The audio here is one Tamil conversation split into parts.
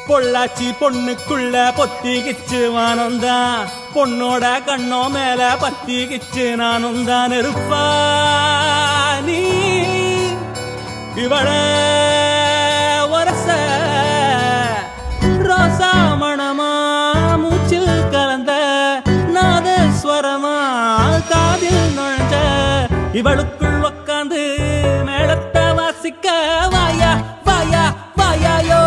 பொள்ளாச்சி பொண்ணுக்குள்ள பொத்திக்கிச்சு வானந்தான் பொண்ணோட கண்ணோ மேல பத்திக்கிச்சு நானும் தான் இருப்பா நீ இவள வரச ரோசா மணமா மூச்சில் கலந்த நாதஸ்வரமா காதில் நுழைஞ்ச இவளுக்குள் உக்காந்து மேளத்தை வாசிக்க வாயா வாயா வாயாயோ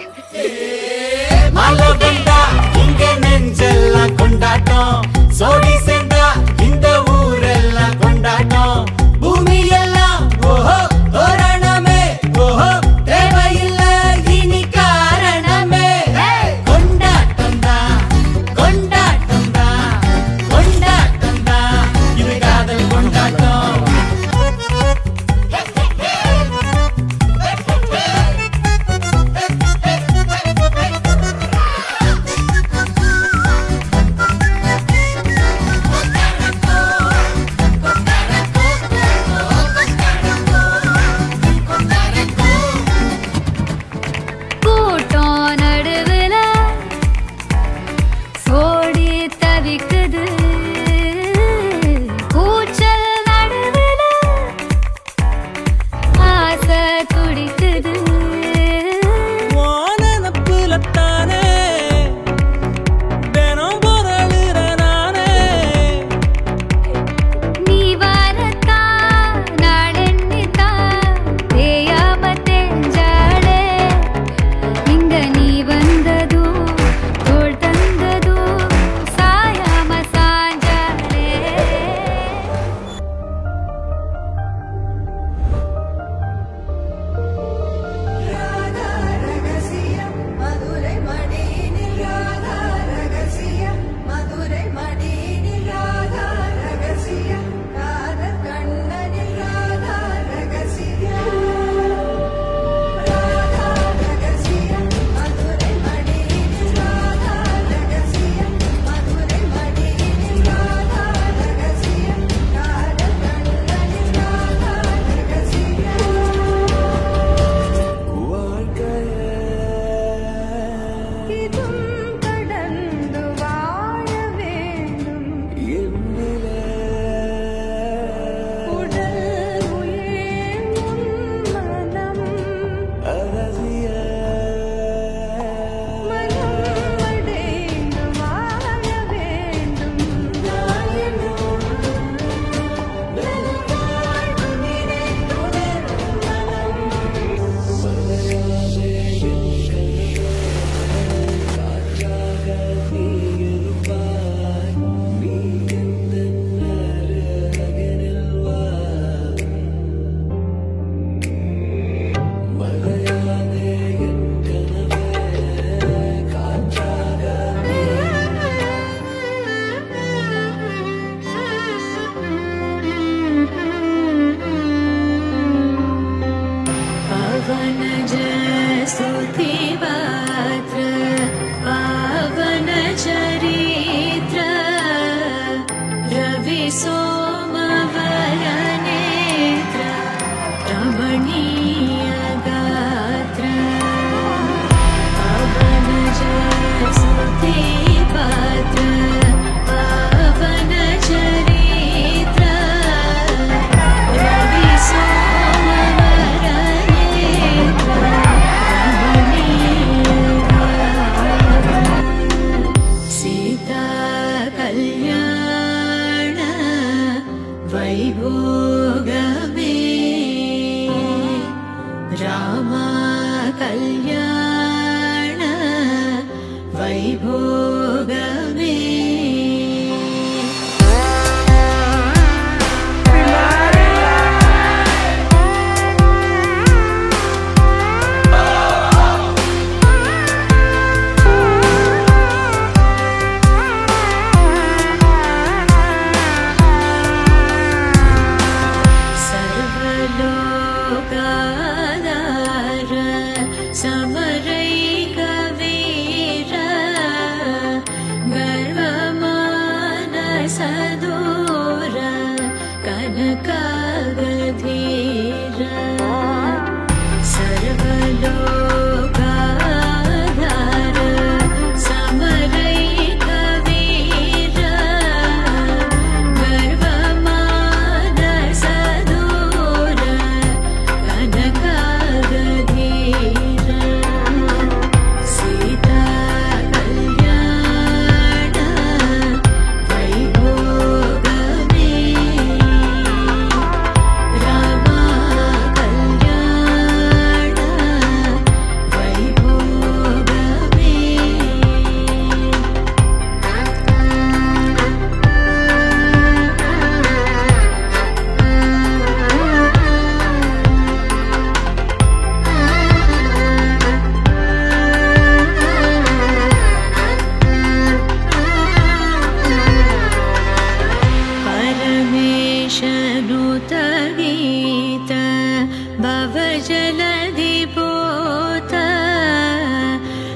மாலை வந்தா இங்க நெஞ்செல்லாம் கொண்டாட்டம் சோடி சேர்ந்தா இந்த ஊரெல்லாம் கொண்டாட்டம் பூமி எல்லாம் ஓஹோ தோரணமே ஓஹோ தேவையில்ல இனி காரணமே கொண்டாட்டம் தான் கொண்டாட்டம் தான் கொண்டாட்டம் தான் இது காதல் கொண்டாட்டம்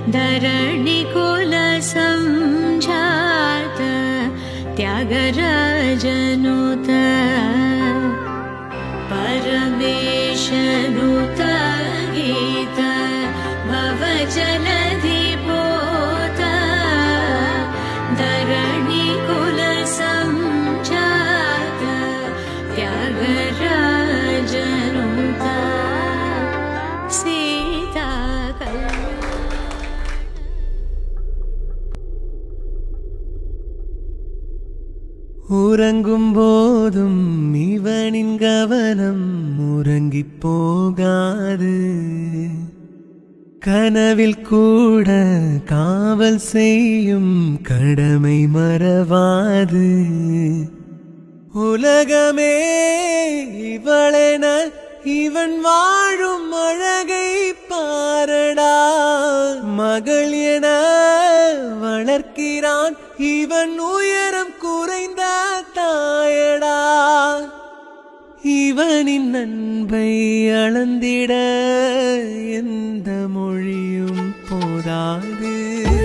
धरणिकुलसञ्जात त्यागराजनुत परमेशनुत गीत भवजलधिपोत धरणिकुलसञ्जात त्यागराजनुत सीता உறங்கும் போதும் இவனின் கவனம் உறங்கிப் போகாது கனவில் கூட காவல் செய்யும் கடமை மறவாது உலகமே இவளென இவன் வாழும் அழகை பாரடா மகள் என வளர்க்கிறான் இவன் உயரம் குறைந்த தாயடா இவனின் அன்பை அளந்திட எந்த மொழியும் போதாது